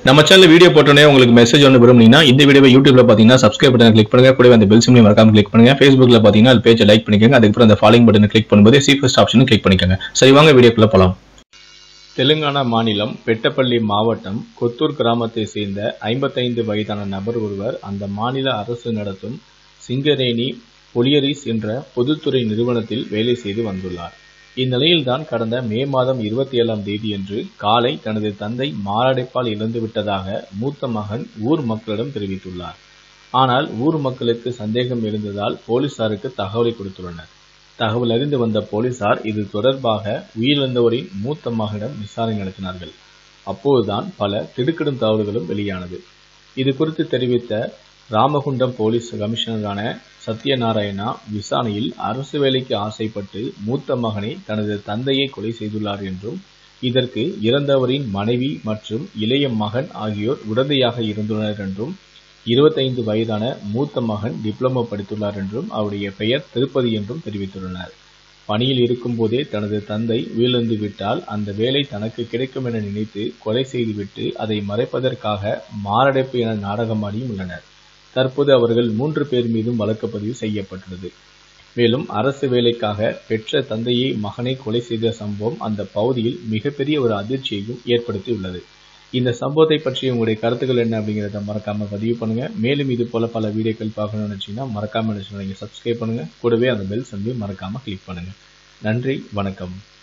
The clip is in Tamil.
நம்ம சேனல் வீடியோ போட்டோன்னே உங்களுக்கு மெசேஜ் ஒன்று விரும்புனீங்கன்னா இந்த வீடியோவை யூடியூப்ல பார்த்தீங்கன்னா சப்ஸ்கிரைப் பட்டன் கிளிக் பண்ணுங்க கூடவே அந்த பெல் சிம்லையும் மறக்காம கிளிக் பண்ணுங்க ஃபேஸ்புக்ல பார்த்தீங்கன்னா அது பேஜை லைக் பண்ணிக்கோங்க அதுக்கப்புறம் அந்த ஃபாலோயிங் பட்டனை கிளிக் பண்ணும்போது சி ஃபர்ஸ்ட் ஆப்ஷனும் கிளிக் பண்ணிக்கோங்க சரி வாங்க வீடியோக்குள்ள போலாம் தெலுங்கானா மாநிலம் பெட்டப்பள்ளி மாவட்டம் கொத்தூர் கிராமத்தை சேர்ந்த ஐம்பத்தைந்து வயதான நபர் ஒருவர் அந்த மாநில அரசு நடத்தும் சிங்கரேணி பொலியரிஸ் என்ற பொதுத்துறை நிறுவனத்தில் வேலை செய்து வந்துள்ளார் இந்நிலையில்தான் கடந்த மே மாதம் இருபத்தி ஏழாம் தேதியன்று காலை தனது தந்தை மாரடைப்பால் இறந்துவிட்டதாக மூத்த மகன் ஊர் மக்களிடம் தெரிவித்துள்ளார் ஆனால் ஊர் மக்களுக்கு சந்தேகம் இருந்ததால் போலீசாருக்கு தகவலை கொடுத்துள்ளனர் தகவல் அறிந்து வந்த போலீசார் இது தொடர்பாக உயிரிழந்தவரின் மூத்த மகனிடம் விசாரணை நடத்தினார்கள் அப்போதுதான் பல திடுக்கிடும் தகவல்களும் வெளியானது இது குறித்து தெரிவித்த ராமகுண்டம் போலீஸ் கமிஷனரான சத்யநாராயணா விசாரணையில் அரசு வேலைக்கு ஆசைப்பட்டு மூத்த மகனை தனது தந்தையை கொலை செய்துள்ளார் என்றும் இதற்கு இறந்தவரின் மனைவி மற்றும் இளைய மகன் ஆகியோர் உடந்தையாக இருந்துள்ளனர் என்றும் இருபத்தைந்து வயதான மூத்த மகன் டிப்ளமோ படித்துள்ளார் என்றும் அவருடைய பெயர் திருப்பதி என்றும் தெரிவித்துள்ளனர் பணியில் இருக்கும்போதே தனது தந்தை உயிரிழந்து விட்டால் அந்த வேலை தனக்கு கிடைக்கும் என நினைத்து கொலை செய்துவிட்டு அதை மறைப்பதற்காக மாரடைப்பு என நாடகமாடியும் உள்ளனர் தற்போது அவர்கள் மூன்று பேர் மீதும் வழக்கு பதிவு செய்யப்பட்டுள்ளது மேலும் அரசு வேலைக்காக பெற்ற தந்தையை மகனை கொலை செய்த சம்பவம் அந்த பகுதியில் மிகப்பெரிய ஒரு அதிர்ச்சியையும் ஏற்படுத்தியுள்ளது இந்த சம்பவத்தை பற்றி உங்களுடைய கருத்துக்கள் என்ன அப்படிங்கிறத மறக்காம பதிவு பண்ணுங்க மேலும் இது போல பல வீடியோக்கள் பார்க்கணும்னு நினைச்சீங்கன்னா மறக்காம நினைச்சு சப்ஸ்கிரைப் பண்ணுங்க கூடவே அந்த பெல் சந்தையும் மறக்காம கிளிக் பண்ணுங்க நன்றி வணக்கம்